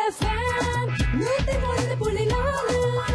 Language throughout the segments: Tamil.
எஃப்எம் நூத்தி ஒன்று புள்ளி நாலு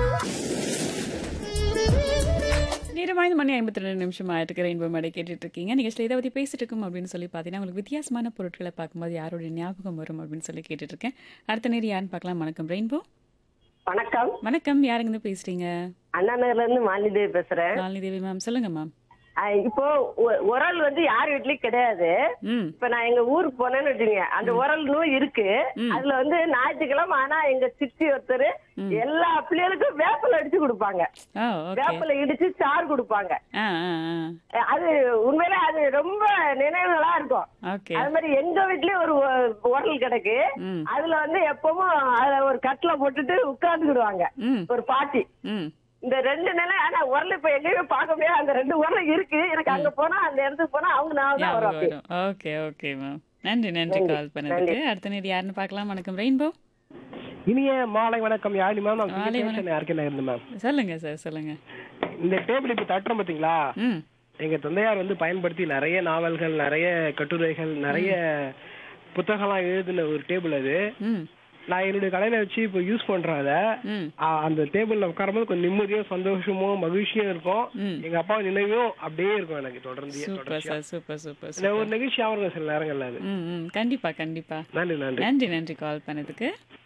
நேரம் ஐந்து மணி ஐம்பத்தி ரெண்டு நிமிஷம் ஆயிட்டு ரெயின்போ மேடை கேட்டுட்டு இருக்கீங்க நீங்க இதை பத்தி பேசிட்டு இருக்கோம் அப்படின்னு சொல்லி பார்த்தீங்கன்னா உங்களுக்கு வித்தியாசமான பொருட்களை பார்க்கும்போது யாருடைய ஞாபகம் வரும் அப்படின்னு சொல்லி கேட்டுட்டு இருக்கேன் அடுத்த நேரம் யாருன்னு பார்க்கலாம் வணக்கம் ரெயின்போ வணக்கம் வணக்கம் யாருங்க இருந்து பேசுறீங்க அண்ணா நகர்ல இருந்து மாலிதேவி பேசுறேன் மாலினி தேவி மேம் சொல்லுங்க மேம் அஹ் இப்போ உ- உரல் வந்து யார் வீட்லயும் கிடையாது ம் இப்ப நான் எங்க ஊருக்கு போனேன்னு வச்சுங்க அந்த உரல் நூல் இருக்கு ம். அதுல வந்து ஞாயிற்றுக்கிழமை ஆனா எங்க சித்தி ஒருத்தர் எல்லா பிள்ளைகளுக்கும் வேப்பல அடிச்சு கொடுப்பாங்க ஓ ஓகே வேப்பல இடிச்சு சாறு கொடுப்பாங்க ஆ ஆ ஆ அஹ் அது உண்மையிலே அது ரொம்ப நினைவுகளா இருக்கும் ஓகே அது மாதிரி எங்க வீட்லயும் ஒரு உ- உரல் கிடக்கு ம் அதுல வந்து எப்பவும் அதுல ஒரு கட்டில போட்டுட்டு உட்கார்ந்துக்கிடுவாங்க ம் ஒரு பாட்டி ம் இந்த ரெண்டு நிலை ஆனா உரல் இப்ப எங்கேயுமே பார்க்க முடியாது அந்த ரெண்டு உரல் இருக்கு எனக்கு அங்க போனா அந்த இடத்துக்கு போனா அவங்க நான் தான் வரும் ஞாபகம் அப்படி. வரும் ஓகே ஓகே மேம் நன்றி நன்றி நன்றி, கால் பண்ணதுக்கு அடுத்த நேரம் யாருன்னு பார்க்கலாம் வணக்கம் ரெயின்போ இனிய மாலை வணக்கம் யாழி மேம் நான் மாலை பேசுறேன் யாருக்கே இருந்து மேம் சொல்லுங்க சார் சொல்லுங்க இந்த டேபிள் இப்ப தட்டுறோம் பாத்தீங்களா ம் எங்க தந்தையார் வந்து பயன்படுத்தி நிறைய நாவல்கள் நிறைய கட்டுரைகள் நிறைய புத்தகம்லாம் எழுதின ஒரு டேபிள் அது ம் நான் என்னுடைய கடையில வச்சு இப்போ யூஸ் பண்றேன் அதை ம் ஆ, அந்த டேபிள்ல உட்காரும்போது கொஞ்சம் நிம்மதியும் சந்தோஷமும் மகிழ்ச்சியும் இருக்கும் ம். எங்க அப்பா நினைவும் அப்படியே இருக்கும் எனக்கு தொடர்ந்து சூப்பர் சார் சூப்பர் சூப்பர் இந்த சூப்பர் ஒரு நிகழ்ச்சியாகவும் இருக்கும் சில நேரங்கள்ல அது ம் ம் கண்டிப்பா கண்டிப்பா நன்றி நன்றி நன்றி நன்றி கால் பண்ணதுக்கு